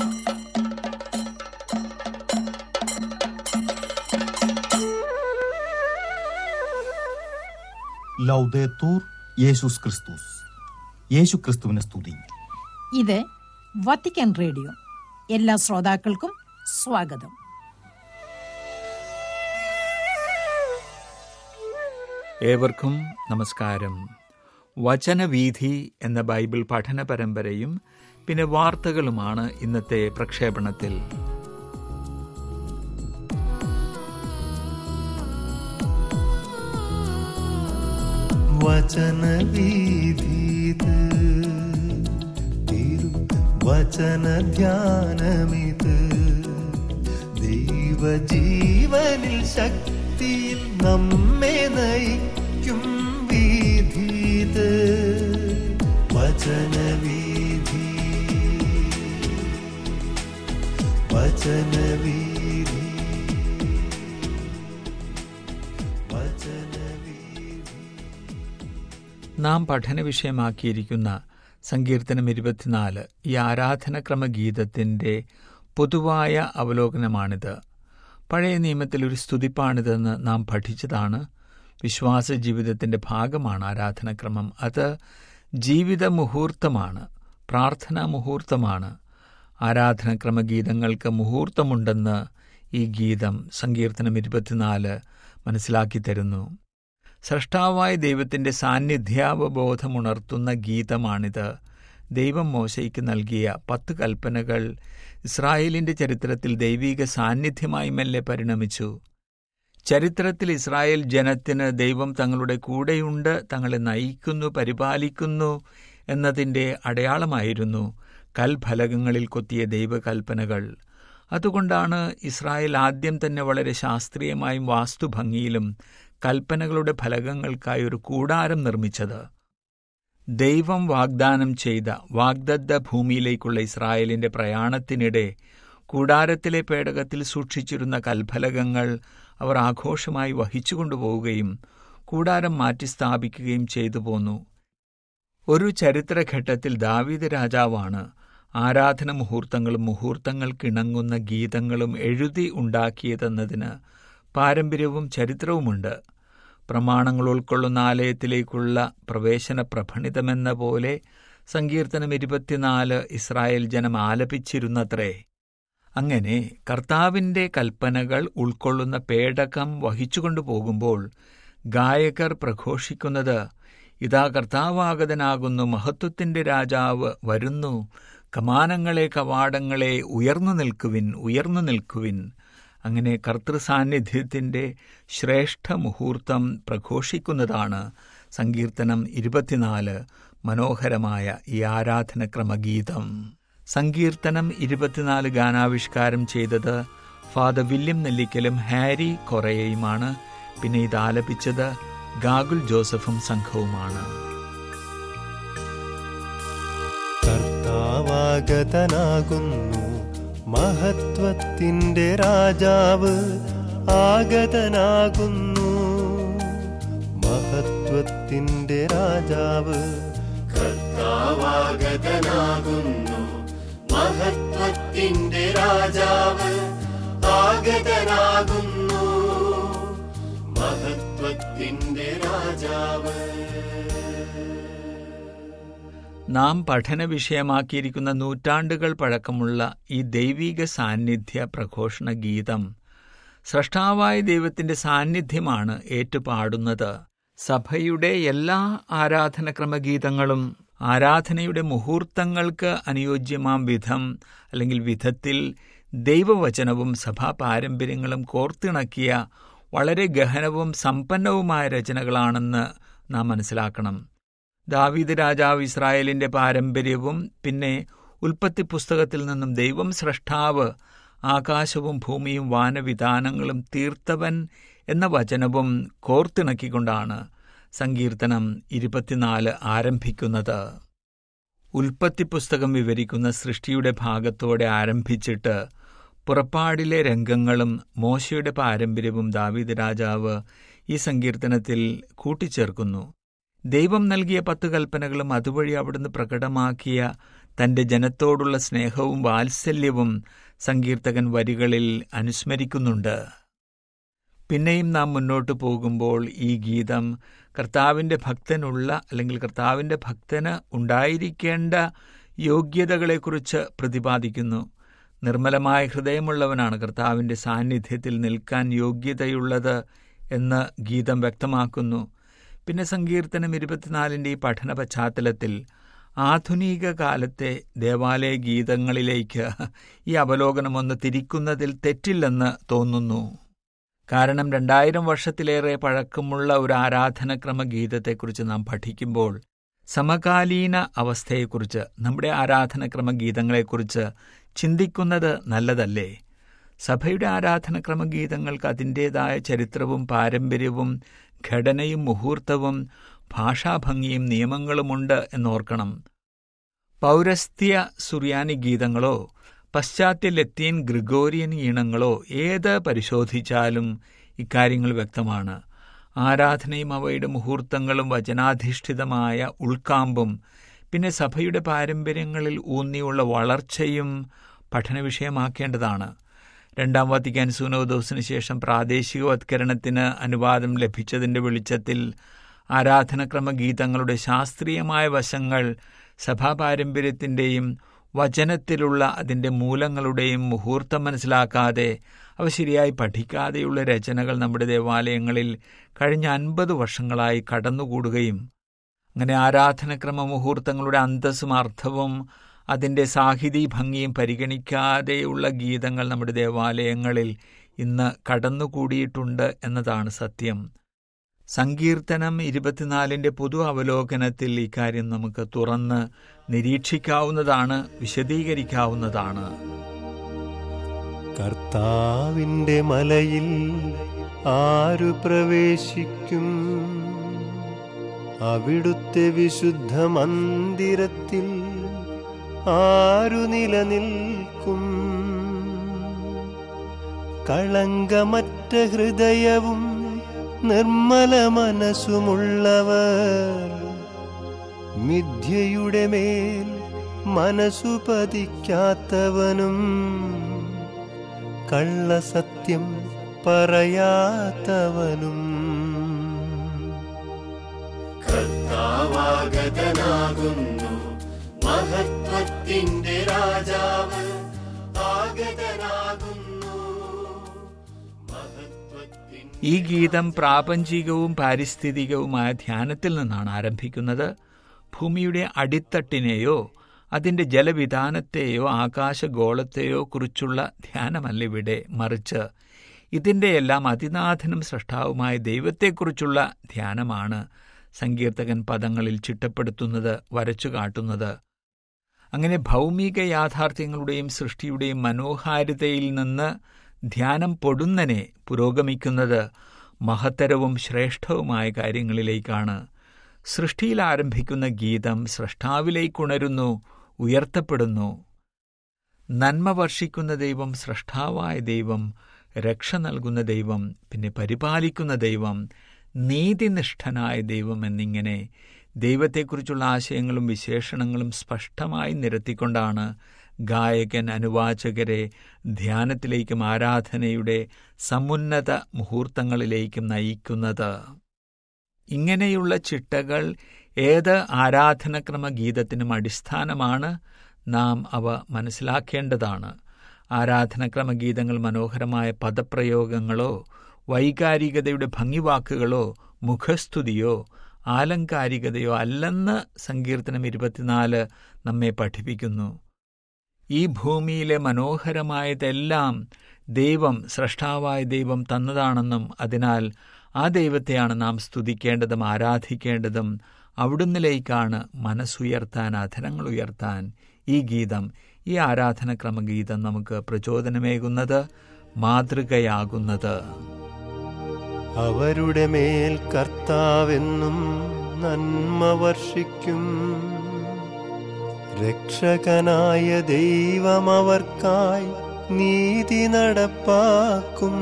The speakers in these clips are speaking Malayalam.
ലൗദേത്തൂർ യേശുസ് ക്രിസ്തുസ് യേശു ക്രിസ്തുവിനെ സ്തുതി ഇത് വത്തിക്കാൻ റേഡിയോ എല്ലാ ശ്രോതാക്കൾക്കും സ്വാഗതം ഏവർക്കും നമസ്കാരം വചനവീഥി എന്ന ബൈബിൾ പഠന പരമ്പരയും പിന്നെ വാർത്തകളുമാണ് ഇന്നത്തെ പ്രക്ഷേപണത്തിൽ വചനവീഥീത് തിരു വചനധ്യാനമിത് ദൈവജീവനിൽ ശക്തിയിൽ നമ്മെ നയിക്കും വീഥീത് വചനവീഥി വചനവീഥി വചനവീഥി നാം പഠന വിഷയമാക്കിയിരിക്കുന്ന സങ്കീർത്തനം ഇരുപത്തിനാല് ഈ ആരാധനക്രമ ഗീതത്തിൻ്റെ പൊതുവായ അവലോകനമാണിത് പഴയ നിയമത്തിൽ ഒരു സ്തുതിപ്പാണിതെന്ന് നാം പഠിച്ചതാണ് വിശ്വാസ ജീവിതത്തിൻ്റെ ഭാഗമാണ് ആരാധനക്രമം അത് ജീവിത മുഹൂർത്തമാണ് പ്രാർത്ഥനാ മുഹൂർത്തമാണ് ആരാധനക്രമ ഗീതങ്ങൾക്ക് മുഹൂർത്തമുണ്ടെന്ന് ഈ ഗീതം സങ്കീർത്തനം ഇരുപത്തിനാല് മനസ്സിലാക്കി തരുന്നു സൃഷ്ടാവായ ദൈവത്തിന്റെ സാന്നിധ്യാവബോധമുണർത്തുന്ന ഗീതമാണിത് ദൈവം മോശയ്ക്ക് നൽകിയ പത്ത് കൽപ്പനകൾ ഇസ്രായേലിന്റെ ചരിത്രത്തിൽ ദൈവിക സാന്നിധ്യമായി മെല്ലെ പരിണമിച്ചു ചരിത്രത്തിൽ ഇസ്രായേൽ ജനത്തിന് ദൈവം തങ്ങളുടെ കൂടെയുണ്ട് തങ്ങളെ നയിക്കുന്നു പരിപാലിക്കുന്നു എന്നതിൻ്റെ അടയാളമായിരുന്നു കൽഫലകങ്ങളിൽ കൊത്തിയ ദൈവകൽപ്പനകൾ അതുകൊണ്ടാണ് ഇസ്രായേൽ ആദ്യം തന്നെ വളരെ ശാസ്ത്രീയമായും വാസ്തുഭംഗിയിലും കൽപ്പനകളുടെ ഫലകങ്ങൾക്കായി ഒരു കൂടാരം നിർമ്മിച്ചത് ദൈവം വാഗ്ദാനം ചെയ്ത വാഗ്ദത്ത ഭൂമിയിലേക്കുള്ള ഇസ്രായേലിന്റെ പ്രയാണത്തിനിടെ കൂടാരത്തിലെ പേടകത്തിൽ സൂക്ഷിച്ചിരുന്ന കൽഫലകങ്ങൾ അവർ ആഘോഷമായി വഹിച്ചുകൊണ്ടുപോവുകയും കൂടാരം മാറ്റി സ്ഥാപിക്കുകയും ചെയ്തു പോന്നു ഒരു ചരിത്രഘട്ടത്തിൽ ദാവീദ് രാജാവാണ് ആരാധന മുഹൂർത്തങ്ങളും മുഹൂർത്തങ്ങൾക്കിണങ്ങുന്ന ഗീതങ്ങളും എഴുതി ഉണ്ടാക്കിയതെന്നതിന് പാരമ്പര്യവും ചരിത്രവുമുണ്ട് പ്രമാണങ്ങൾ ഉൾക്കൊള്ളുന്ന ആലയത്തിലേക്കുള്ള പ്രവേശന പ്രഭണിതമെന്ന പോലെ സങ്കീർത്തനം ഇരുപത്തിനാല് ഇസ്രായേൽ ജനം ആലപിച്ചിരുന്നത്രേ അങ്ങനെ കർത്താവിന്റെ കൽപ്പനകൾ ഉൾക്കൊള്ളുന്ന പേടകം വഹിച്ചുകൊണ്ടു പോകുമ്പോൾ ഗായകർ പ്രഘോഷിക്കുന്നത് ഇതാ കർത്താവാഗതനാകുന്നു മഹത്വത്തിന്റെ രാജാവ് വരുന്നു കമാനങ്ങളെ കവാടങ്ങളെ ഉയർന്നു നിൽക്കുവിൻ ഉയർന്നു നിൽക്കുവിൻ അങ്ങനെ കർത്തൃസാന്നിധ്യത്തിന്റെ ശ്രേഷ്ഠ മുഹൂർത്തം പ്രഘോഷിക്കുന്നതാണ് സങ്കീർത്തനം ഇരുപത്തിനാല് മനോഹരമായ ഈ ആരാധനക്രമഗീതം സങ്കീർത്തനം ഇരുപത്തിനാല് ഗാനാവിഷ്കാരം ചെയ്തത് ഫാദർ വില്യം നെല്ലിക്കലും ഹാരി കൊറയയുമാണ് പിന്നെ ഇത് ആലപിച്ചത് ഗാഗുൽ ജോസഫും സംഘവുമാണ് കർത്താവാഗതനാകുന്നു മഹത്വത്തിൻ്റെ രാജാവ് ആഗതനാകുന്നു മഹത്വത്തിൻ്റെ രാജാവ് കർത്താവാഗതനാകുന്നു മഹത്വത്തിൻ്റെ രാജാവ് ആഗതനാകുന്നു മഹത്വത്തിൻ്റെ രാജാവ് നാം പഠന വിഷയമാക്കിയിരിക്കുന്ന നൂറ്റാണ്ടുകൾ പഴക്കമുള്ള ഈ ദൈവിക സാന്നിധ്യ പ്രഘോഷണ ഗീതം സ്രഷ്ടാവായ ദൈവത്തിന്റെ സാന്നിധ്യമാണ് ഏറ്റുപാടുന്നത് സഭയുടെ എല്ലാ ആരാധനക്രമ ഗീതങ്ങളും ആരാധനയുടെ മുഹൂർത്തങ്ങൾക്ക് അനുയോജ്യമാം വിധം അല്ലെങ്കിൽ വിധത്തിൽ ദൈവവചനവും സഭാ പാരമ്പര്യങ്ങളും കോർത്തിണക്കിയ വളരെ ഗഹനവും സമ്പന്നവുമായ രചനകളാണെന്ന് നാം മനസ്സിലാക്കണം ദാവീദ് രാജാവ് ഇസ്രായേലിന്റെ പാരമ്പര്യവും പിന്നെ ഉൽപ്പത്തി പുസ്തകത്തിൽ നിന്നും ദൈവം സ്രഷ്ടാവ് ആകാശവും ഭൂമിയും വാനവിധാനങ്ങളും തീർത്തവൻ എന്ന വചനവും കോർത്തിണക്കിക്കൊണ്ടാണ് സങ്കീർത്തനം ഇരുപത്തിനാല് ആരംഭിക്കുന്നത് ഉൽപ്പത്തി പുസ്തകം വിവരിക്കുന്ന സൃഷ്ടിയുടെ ഭാഗത്തോടെ ആരംഭിച്ചിട്ട് പുറപ്പാടിലെ രംഗങ്ങളും മോശയുടെ പാരമ്പര്യവും ദാവീദ് രാജാവ് ഈ സങ്കീർത്തനത്തിൽ കൂട്ടിച്ചേർക്കുന്നു ദൈവം നൽകിയ പത്ത് കൽപ്പനകളും അതുവഴി അവിടുന്ന് പ്രകടമാക്കിയ തന്റെ ജനത്തോടുള്ള സ്നേഹവും വാത്സല്യവും സങ്കീർത്തകൻ വരികളിൽ അനുസ്മരിക്കുന്നുണ്ട് പിന്നെയും നാം മുന്നോട്ട് പോകുമ്പോൾ ഈ ഗീതം കർത്താവിൻ്റെ ഭക്തനുള്ള അല്ലെങ്കിൽ കർത്താവിൻ്റെ ഭക്തന് ഉണ്ടായിരിക്കേണ്ട യോഗ്യതകളെക്കുറിച്ച് പ്രതിപാദിക്കുന്നു നിർമ്മലമായ ഹൃദയമുള്ളവനാണ് കർത്താവിൻ്റെ സാന്നിധ്യത്തിൽ നിൽക്കാൻ യോഗ്യതയുള്ളത് എന്ന് ഗീതം വ്യക്തമാക്കുന്നു പിന്നെ സങ്കീർത്തനം ഇരുപത്തിനാലിൻ്റെ ഈ പഠന പശ്ചാത്തലത്തിൽ ആധുനിക കാലത്തെ ദേവാലയ ഗീതങ്ങളിലേക്ക് ഈ അവലോകനം ഒന്ന് തിരിക്കുന്നതിൽ തെറ്റില്ലെന്ന് തോന്നുന്നു കാരണം രണ്ടായിരം വർഷത്തിലേറെ പഴക്കമുള്ള ഒരു ആരാധനക്രമ ഗീതത്തെക്കുറിച്ച് നാം പഠിക്കുമ്പോൾ സമകാലീന അവസ്ഥയെക്കുറിച്ച് നമ്മുടെ ആരാധനക്രമ ഗീതങ്ങളെക്കുറിച്ച് ചിന്തിക്കുന്നത് നല്ലതല്ലേ സഭയുടെ ആരാധനക്രമ ഗീതങ്ങൾക്ക് അതിൻ്റേതായ ചരിത്രവും പാരമ്പര്യവും ഘടനയും മുഹൂർത്തവും ഭാഷാഭംഗിയും നിയമങ്ങളുമുണ്ട് എന്നോർക്കണം പൗരസ്ത്യ സുറിയാനി ഗീതങ്ങളോ പശ്ചാത്യ ലത്തീൻ ഗ്രിഗോറിയൻ ഈണങ്ങളോ ഏത് പരിശോധിച്ചാലും ഇക്കാര്യങ്ങൾ വ്യക്തമാണ് ആരാധനയും അവയുടെ മുഹൂർത്തങ്ങളും വചനാധിഷ്ഠിതമായ ഉൾക്കാമ്പും പിന്നെ സഭയുടെ പാരമ്പര്യങ്ങളിൽ ഊന്നിയുള്ള വളർച്ചയും പഠന വിഷയമാക്കേണ്ടതാണ് രണ്ടാം വത്തിക്കാൻ സൂനോദോസിന് ശേഷം പ്രാദേശികവത്കരണത്തിന് അനുവാദം ലഭിച്ചതിൻ്റെ വെളിച്ചത്തിൽ ആരാധനക്രമ ഗീതങ്ങളുടെ ശാസ്ത്രീയമായ വശങ്ങൾ സഭാ പാരമ്പര്യത്തിൻ്റെയും വചനത്തിലുള്ള അതിൻ്റെ മൂലങ്ങളുടെയും മുഹൂർത്തം മനസ്സിലാക്കാതെ അവ ശരിയായി പഠിക്കാതെയുള്ള രചനകൾ നമ്മുടെ ദേവാലയങ്ങളിൽ കഴിഞ്ഞ അൻപത് വർഷങ്ങളായി കടന്നുകൂടുകയും അങ്ങനെ ആരാധനക്രമ മുഹൂർത്തങ്ങളുടെ അന്തസ്സും അർത്ഥവും അതിൻ്റെ സാഹിതി ഭംഗിയും പരിഗണിക്കാതെയുള്ള ഗീതങ്ങൾ നമ്മുടെ ദേവാലയങ്ങളിൽ ഇന്ന് കടന്നുകൂടിയിട്ടുണ്ട് എന്നതാണ് സത്യം സങ്കീർത്തനം ഇരുപത്തിനാലിൻ്റെ പൊതു അവലോകനത്തിൽ ഇക്കാര്യം നമുക്ക് തുറന്ന് നിരീക്ഷിക്കാവുന്നതാണ് വിശദീകരിക്കാവുന്നതാണ് കർത്താവിന്റെ മലയിൽ ആരു പ്രവേശിക്കും അവിടുത്തെ വിശുദ്ധ മന്ദിരത്തിൽ ആരു നിലനിൽക്കും കളങ്കമറ്റ ഹൃദയവും നിർമ്മല മനസ്സുമുള്ളവർ മിഥ്യയുടെ മേൽ മനസ്സു പതിക്കാത്തവനും കള്ളസത്യം പറയാത്തവനും കർത്താവാഗതനാകുന്നു മഹത്വത്തിന്റെ രാജാവ് ആഗതനാകുന്നു മഹത്വത്തിൻ ഈ ഗീതം പ്രാപഞ്ചികവും പാരിസ്ഥിതികവുമായ ധ്യാനത്തിൽ നിന്നാണ് ആരംഭിക്കുന്നത് ഭൂമിയുടെ അടിത്തട്ടിനെയോ അതിൻ്റെ ജലവിധാനത്തെയോ ആകാശഗോളത്തെയോ കുറിച്ചുള്ള ധ്യാനമല്ല ഇവിടെ മറിച്ച് ഇതിൻ്റെ എല്ലാം അതിനാഥനും സൃഷ്ടാവുമായ ദൈവത്തെക്കുറിച്ചുള്ള ധ്യാനമാണ് സങ്കീർത്തകൻ പദങ്ങളിൽ ചിട്ടപ്പെടുത്തുന്നത് വരച്ചു കാട്ടുന്നത് അങ്ങനെ ഭൗമിക യാഥാർത്ഥ്യങ്ങളുടെയും സൃഷ്ടിയുടെയും മനോഹാരിതയിൽ നിന്ന് ധ്യാനം പൊടുന്നനെ പുരോഗമിക്കുന്നത് മഹത്തരവും ശ്രേഷ്ഠവുമായ കാര്യങ്ങളിലേക്കാണ് സൃഷ്ടിയിൽ ആരംഭിക്കുന്ന ഗീതം സൃഷ്ടാവിലേക്കുണരുന്നു ഉയർത്തപ്പെടുന്നു നന്മ വർഷിക്കുന്ന ദൈവം സൃഷ്ടാവായ ദൈവം രക്ഷ നൽകുന്ന ദൈവം പിന്നെ പരിപാലിക്കുന്ന ദൈവം നീതിനിഷ്ഠനായ ദൈവം എന്നിങ്ങനെ ദൈവത്തെക്കുറിച്ചുള്ള ആശയങ്ങളും വിശേഷണങ്ങളും സ്പഷ്ടമായി നിരത്തിക്കൊണ്ടാണ് ഗായകൻ അനുവാചകരെ ധ്യാനത്തിലേക്കും ആരാധനയുടെ സമുന്നത മുഹൂർത്തങ്ങളിലേക്കും നയിക്കുന്നത് ഇങ്ങനെയുള്ള ചിട്ടകൾ ഏത് ആരാധനക്രമ ഗീതത്തിനും അടിസ്ഥാനമാണ് നാം അവ മനസ്സിലാക്കേണ്ടതാണ് ആരാധനക്രമ ഗീതങ്ങൾ മനോഹരമായ പദപ്രയോഗങ്ങളോ വൈകാരികതയുടെ ഭംഗിവാക്കുകളോ മുഖസ്തുതിയോ ആലങ്കാരികതയോ അല്ലെന്ന് സങ്കീർത്തനം ഇരുപത്തിനാല് നമ്മെ പഠിപ്പിക്കുന്നു ഈ ഭൂമിയിലെ മനോഹരമായതെല്ലാം ദൈവം സൃഷ്ടാവായ ദൈവം തന്നതാണെന്നും അതിനാൽ ആ ദൈവത്തെയാണ് നാം സ്തുതിക്കേണ്ടതും ആരാധിക്കേണ്ടതും അവിടുന്നിലേക്കാണ് മനസ്സുയർത്താൻ അധരങ്ങൾ ഉയർത്താൻ ഈ ഗീതം ഈ ആരാധനക്രമ ഗീതം നമുക്ക് പ്രചോദനമേകുന്നത് മാതൃകയാകുന്നത് അവരുടെ മേൽ കർത്താവെന്നും നന്മ വർഷിക്കും രക്ഷകനായ ദൈവം അവർക്കായി നീതി നടപ്പാക്കും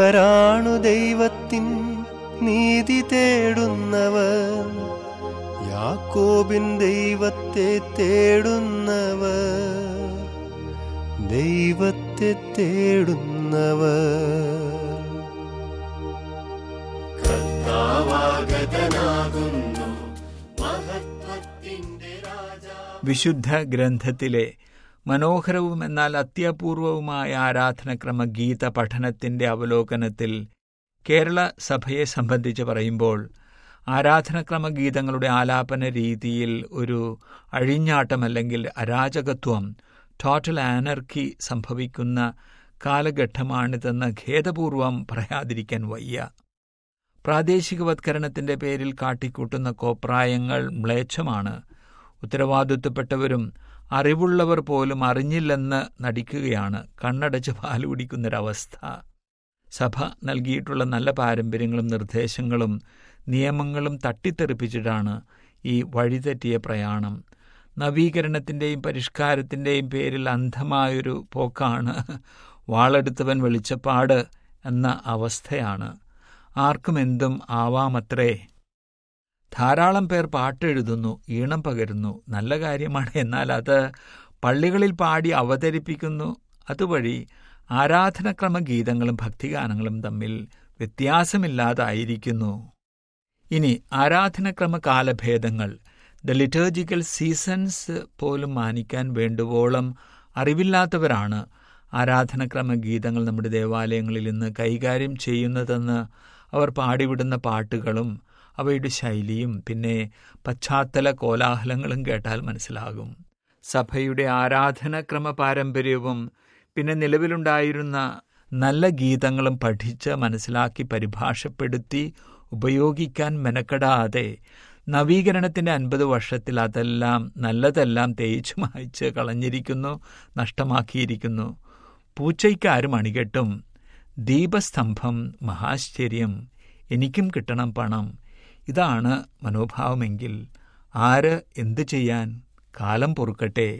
ഇവരാണു ദൈവത്തിൻ നീതി തേടുന്നവർ യാക്കോബിൻ ദൈവത്തെ തേടുന്നവർ ദൈവത്തെ തേടുന്നവർ കർത്താവാഗതനാകുന്നു മഹത്വത്തിന്റെ രാജാ വിശുദ്ധ ഗ്രന്ഥത്തിലെ മനോഹരവും എന്നാൽ അത്യപൂർവവുമായ ആരാധനക്രമ ഗീത പഠനത്തിന്റെ അവലോകനത്തിൽ കേരള സഭയെ സംബന്ധിച്ച് പറയുമ്പോൾ ആരാധനക്രമ ഗീതങ്ങളുടെ ആലാപന രീതിയിൽ ഒരു അഴിഞ്ഞാട്ടം അല്ലെങ്കിൽ അരാജകത്വം ടോട്ടൽ ആനർക്കി സംഭവിക്കുന്ന കാലഘട്ടമാണിതെന്ന് ഖേദപൂർവം പറയാതിരിക്കാൻ വയ്യ പ്രാദേശികവത്കരണത്തിന്റെ പേരിൽ കാട്ടിക്കൂട്ടുന്ന കോപ്രായങ്ങൾ മ്ലേച്ഛമാണ് ഉത്തരവാദിത്വപ്പെട്ടവരും അറിവുള്ളവർ പോലും അറിഞ്ഞില്ലെന്ന് നടിക്കുകയാണ് കണ്ണടച്ച് പാല് കുടിക്കുന്നൊരവസ്ഥ സഭ നൽകിയിട്ടുള്ള നല്ല പാരമ്പര്യങ്ങളും നിർദ്ദേശങ്ങളും നിയമങ്ങളും തട്ടിത്തെറിപ്പിച്ചിട്ടാണ് ഈ വഴിതെറ്റിയ പ്രയാണം നവീകരണത്തിൻ്റെയും പരിഷ്കാരത്തിൻ്റെയും പേരിൽ അന്ധമായൊരു പോക്കാണ് വാളെടുത്തവൻ വെളിച്ചപ്പാട് എന്ന അവസ്ഥയാണ് ആർക്കും എന്തും ആവാമത്രേ ധാരാളം പേർ പാട്ടെഴുതുന്നു ഈണം പകരുന്നു നല്ല കാര്യമാണ് എന്നാൽ അത് പള്ളികളിൽ പാടി അവതരിപ്പിക്കുന്നു അതുവഴി ആരാധനക്രമ ഗീതങ്ങളും ഭക്തിഗാനങ്ങളും തമ്മിൽ വ്യത്യാസമില്ലാതായിരിക്കുന്നു ഇനി ആരാധനക്രമ കാലഭേദങ്ങൾ ദ ലിറ്റേർജിക്കൽ സീസൺസ് പോലും മാനിക്കാൻ വേണ്ടുവോളം അറിവില്ലാത്തവരാണ് ആരാധനക്രമ ഗീതങ്ങൾ നമ്മുടെ ദേവാലയങ്ങളിൽ ഇന്ന് കൈകാര്യം ചെയ്യുന്നതെന്ന് അവർ പാടിവിടുന്ന പാട്ടുകളും അവയുടെ ശൈലിയും പിന്നെ പശ്ചാത്തല കോലാഹലങ്ങളും കേട്ടാൽ മനസ്സിലാകും സഭയുടെ ആരാധനക്രമ പാരമ്പര്യവും പിന്നെ നിലവിലുണ്ടായിരുന്ന നല്ല ഗീതങ്ങളും പഠിച്ച് മനസ്സിലാക്കി പരിഭാഷപ്പെടുത്തി ഉപയോഗിക്കാൻ മെനക്കെടാതെ നവീകരണത്തിന്റെ അൻപത് വർഷത്തിൽ അതെല്ലാം നല്ലതെല്ലാം തേച്ചു മായ്ച്ച് കളഞ്ഞിരിക്കുന്നു നഷ്ടമാക്കിയിരിക്കുന്നു പൂച്ചയ്ക്കാരും അണികെട്ടും ദീപസ്തംഭം മഹാശ്ചര്യം എനിക്കും കിട്ടണം പണം ഇതാണ് മനോഭാവമെങ്കിൽ ആര് എന്തു ചെയ്യാൻ കാലം പൊറുക്കട്ടെ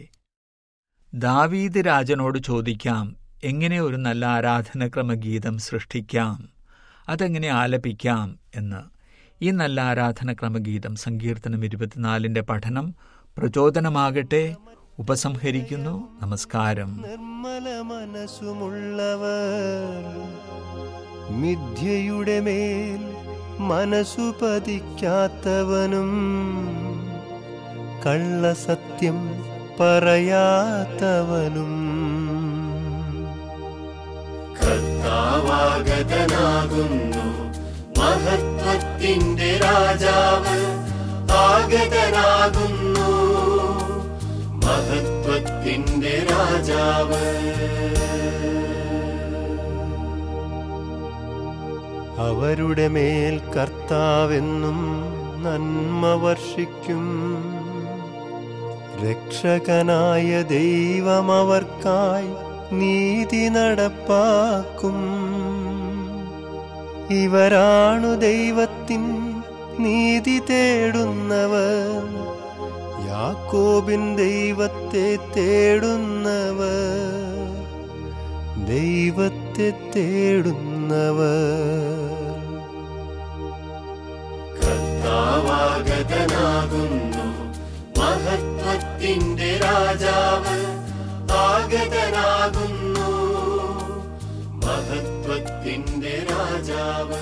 ദാവീദ് രാജനോട് ചോദിക്കാം എങ്ങനെ ഒരു നല്ല ആരാധനക്രമ ഗീതം സൃഷ്ടിക്കാം അതെങ്ങനെ ആലപിക്കാം എന്ന് ഈ നല്ല ആരാധനക്രമ ഗീതം സങ്കീർത്തനം ഇരുപത്തിനാലിന്റെ പഠനം പ്രചോദനമാകട്ടെ ഉപസംഹരിക്കുന്നു നമസ്കാരം നിർമ്മല മനസ്സുമുള്ളവർ മിഥ്യയുടെ മേൽ മനസ്സു പതിക്കാത്തവനും കള്ളസത്യം പറയാത്തവനും കർത്താവാഗതനാകുന്നു മഹത്വത്തിന്റെ രാജാവ് ആഗതനാകുന്നു മഹത്വത്തിന്റെ രാജാവ് അവരുടെ മേൽ കർത്താവെന്നും നന്മ വർഷിക്കും രക്ഷകനായ ദൈവം അവർക്കായി നീതി നടപ്പാക്കും ഇവരാണു ദൈവത്തിൻ നീതി തേടുന്നവർ യാക്കോബിൻ ദൈവത്തെ തേടുന്നവർ ദൈവത്തെ തേടുന്നവർ കർത്താവാഗതനാകുന്നു മഹത്വത്തിന്റെ രാജാവ് ആഗതനാകുന്നു മഹത്വത്തിന്റെ രാജാവ്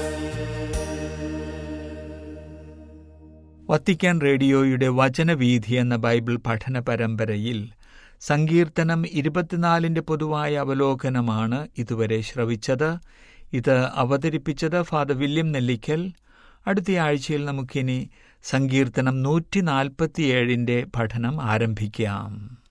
വത്തിക്കാൻ റേഡിയോയുടെ വചനവീഥി എന്ന ബൈബിൾ പഠന പരമ്പരയിൽ സങ്കീർത്തനം ഇരുപത്തിനാലിന്റെ പൊതുവായ അവലോകനമാണ് ഇതുവരെ ശ്രവിച്ചത് ഇത് അവതരിപ്പിച്ചത് ഫാദർ വില്യം നെല്ലിക്കൽ അടുത്ത ആഴ്ചയിൽ നമുക്കിനി സങ്കീർത്തനം നൂറ്റി നാൽപ്പത്തിയേഴിന്റെ പഠനം ആരംഭിക്കാം